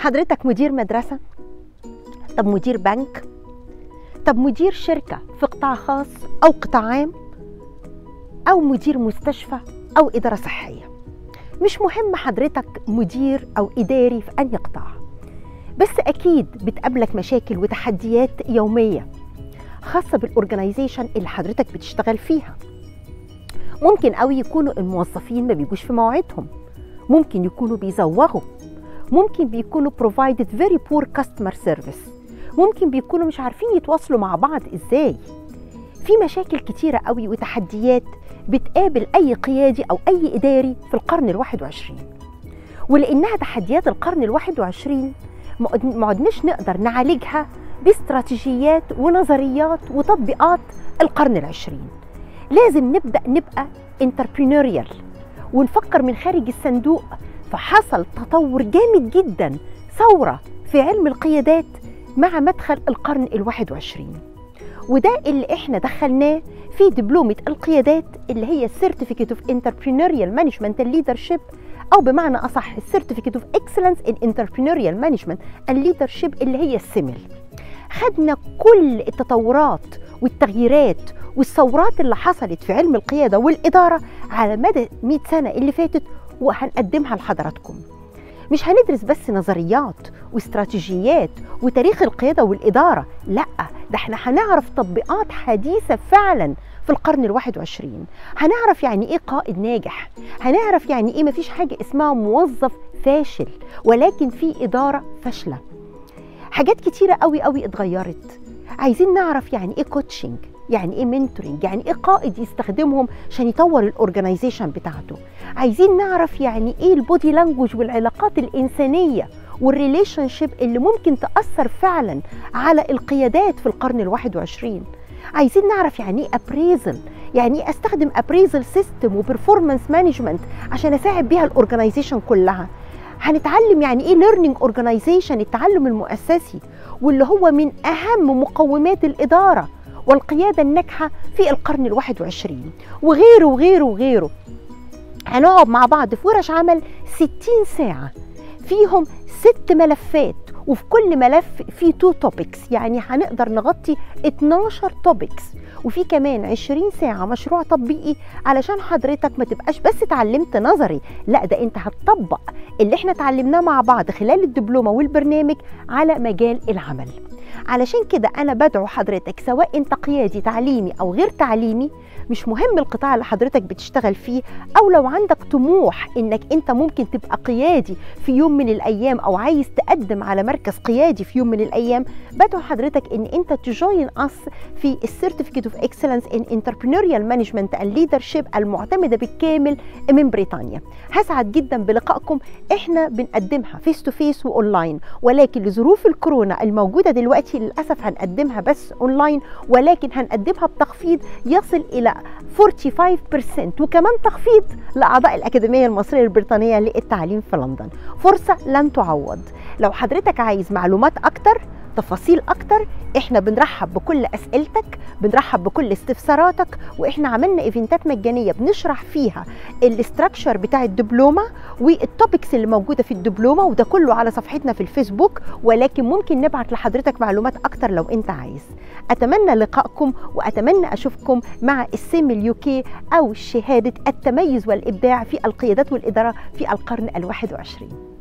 حضرتك مدير مدرسة طب مدير بنك طب مدير شركة في قطاع خاص أو قطاع عام أو مدير مستشفى أو إدارة صحية مش مهم حضرتك مدير أو إداري في أي قطاع بس أكيد بتقابلك مشاكل وتحديات يومية خاصة بالأورجنايزيشن اللي حضرتك بتشتغل فيها ممكن قوي يكونوا الموظفين ما بيجوش في مواعيدهم ممكن يكونوا بيزوغوا ممكن بيكونوا provided very poor customer service ممكن بيكونوا مش عارفين يتواصلوا مع بعض ازاي في مشاكل كتيرة قوي وتحديات بتقابل أي قيادي أو أي إداري في القرن الواحد وعشرين ولأنها تحديات القرن الواحد وعشرين ما عدناش نقدر نعالجها باستراتيجيات ونظريات وتطبيقات القرن العشرين لازم نبدأ نبقى انتربرينوريال ونفكر من خارج الصندوق فحصل تطور جامد جدا ثورة في علم القيادات مع مدخل القرن الواحد وعشرين وده اللي احنا دخلناه في دبلومة القيادات اللي هي Certificate of Entrepreneurial Management and Leadership أو بمعنى أصح Certificate of Excellence in Entrepreneurial Management and Leadership اللي هي السمل خدنا كل التطورات والتغييرات والثورات اللي حصلت في علم القيادة والإدارة على مدى 100 سنة اللي فاتت وهنقدمها لحضراتكم مش هندرس بس نظريات واستراتيجيات وتاريخ القيادة والإدارة لا ده احنا هنعرف تطبيقات حديثة فعلا في القرن الواحد وعشرين هنعرف يعني ايه قائد ناجح هنعرف يعني ايه مفيش حاجة اسمها موظف فاشل ولكن في إدارة فاشلة حاجات كتيرة قوي قوي اتغيرت عايزين نعرف يعني ايه كوتشنج يعني ايه منتورنج يعني ايه قائد يستخدمهم عشان يطور الاورجنايزيشن بتاعته عايزين نعرف يعني ايه البودي لانجوج والعلاقات الانسانيه والريليشن شيب اللي ممكن تاثر فعلا على القيادات في القرن الواحد وعشرين عايزين نعرف يعني ايه ابريزل يعني ايه استخدم ابريزل سيستم وبرفورمانس مانجمنت عشان اساعد بيها الاورجنايزيشن كلها هنتعلم يعني ايه ليرنينج اورجنايزيشن التعلم المؤسسي واللي هو من اهم مقومات الاداره والقيادة الناجحة في القرن الواحد وعشرين وغيره وغيره وغيره هنقعد مع بعض في ورش عمل ستين ساعة فيهم ست ملفات وفي كل ملف فيه تو توبكس يعني هنقدر نغطي 12 توبكس وفي كمان 20 ساعة مشروع تطبيقي علشان حضرتك ما تبقاش بس اتعلمت نظري لا ده انت هتطبق اللي احنا اتعلمناه مع بعض خلال الدبلومة والبرنامج على مجال العمل علشان كده انا بدعو حضرتك سواء انت قيادي تعليمي او غير تعليمي مش مهم القطاع اللي حضرتك بتشتغل فيه او لو عندك طموح انك انت ممكن تبقى قيادي في يوم من الايام او عايز تقدم على مركز قيادي في يوم من الايام بدعو حضرتك ان انت تجوين اس في السيرتيفيكت اوف اكسلنس ان انتربرينوريال مانجمنت اند ليدرشيب المعتمده بالكامل من بريطانيا هسعد جدا بلقائكم احنا بنقدمها فيس تو فيس واونلاين ولكن لظروف الكورونا الموجوده دلوقتي للاسف هنقدمها بس اونلاين ولكن هنقدمها بتخفيض يصل الى 45% وكمان تخفيض لاعضاء الاكاديميه المصريه البريطانيه للتعليم في لندن فرصه لن تعوض لو حضرتك عايز معلومات اكتر تفاصيل اكتر احنا بنرحب بكل اسئلتك بنرحب بكل استفساراتك واحنا عملنا ايفنتات مجانيه بنشرح فيها الاستراكشر بتاع الدبلومه والتوبكس اللي موجوده في الدبلومه وده كله على صفحتنا في الفيسبوك ولكن ممكن نبعت لحضرتك معلومات اكتر لو انت عايز اتمنى لقائكم واتمنى اشوفكم مع السيم اليوكي او شهاده التميز والابداع في القيادات والاداره في القرن الواحد وعشرين